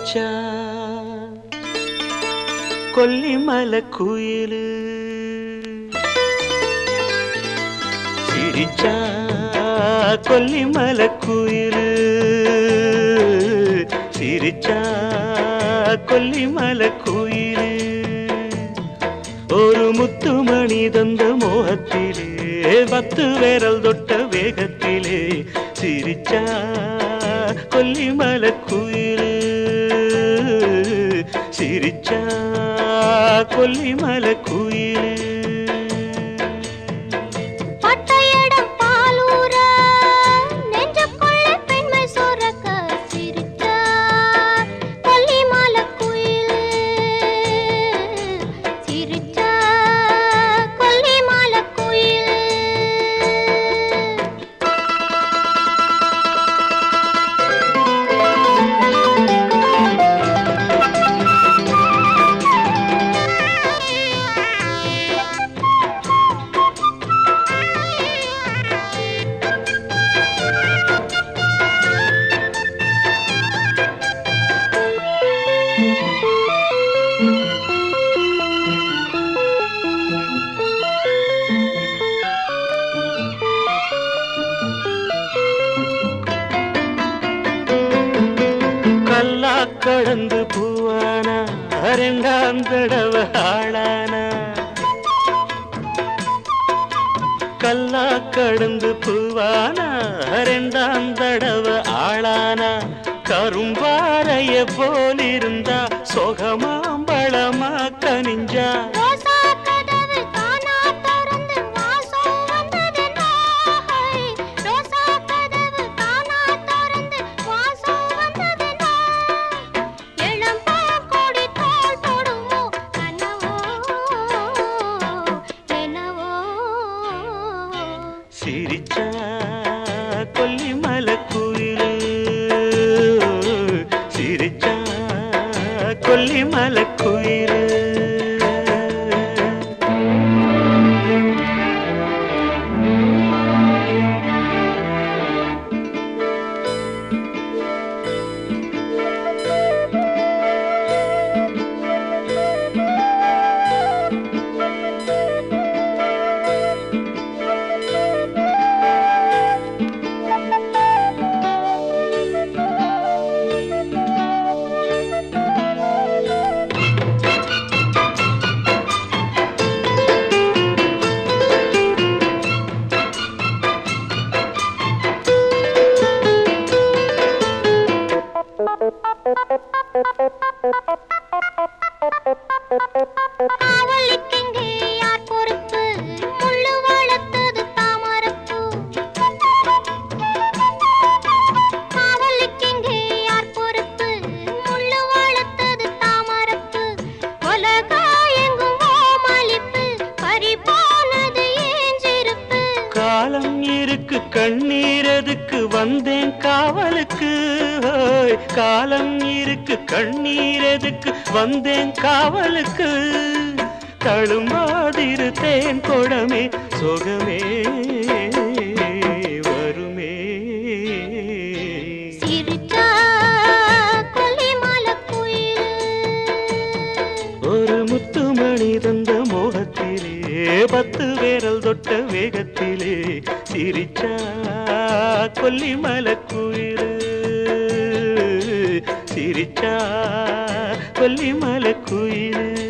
சிரிச்சா கொல்லிமலை குயிலு சிரிச்சா கொல்லிமலை குயிலு சிரிச்சா கொல்லிமலை குயிலு ஒரு முத்துமணி தந்த மோகத்திலே பத்து விரல் தொட்ட வேகத்திலே சிரிச்சா கொல்லிமலை குயிலு சிரிச்சா கொல்லிமலை குயிலு பட்டையடம் பாலூர நெஞ்சுக்குள்ள பெண்மை சொரக்க சிரிச்சா கொல்லிமலை குயிலு சிரிச்சா கொல்லிமலை குயிலு கல்லா கடந்து பூவானா ரெண்டாம் தடவை ஆளானா கல்லா கடந்து பூவானா ரெண்டாம் தடவை ஆளானா கரும்பாறைய போலிருந்தா சொகமாம்பழமா கனிஞ்சா ரோசா கதவு தானா திறந்து வாசம் வந்தது நாய் ரோசா கதவு தானா திறந்து வாசம் வந்தது நாய் இளம் பூக்கொடி தோள் தொடுமோ கனவோ என்னவோ சிரிச்சா கொல்லிமலை குயிலு சிரிச்சா கொல்லிமலை குயிலு காவலுக்கெங்கே யார் பொறுப்பு முள்ளு வளர்த்தது தாமரப்பூ காவலுக்கெங்கே யார் பொறுப்பு முள்ளு வளர்த்தது தாமரப்பு உலகாயெங்கும் ஓமளிப்பு பறிபோனது ஏன் சிரிப்பு காலம் இருக்கு கண்ணீரதுக்கு வந்தேன் காவலுக்கு ஓய், காலம் இருக்கு கண்ணீரதுக்கு வந்தேன் காவலுக்கு தழும்பாதிரு தேன் கொடமே சொகமே வருமே சிரிச்சா கொல்லிமலை குயில் ஒரு முத்துமணி தந்த மோகத்திலே பத்து வேரல் தொட்ட வேகத்திலே சிரிச்சா கொல்லிமலை குயிலு சிரிச்சா கொல்லிமலை குயிலு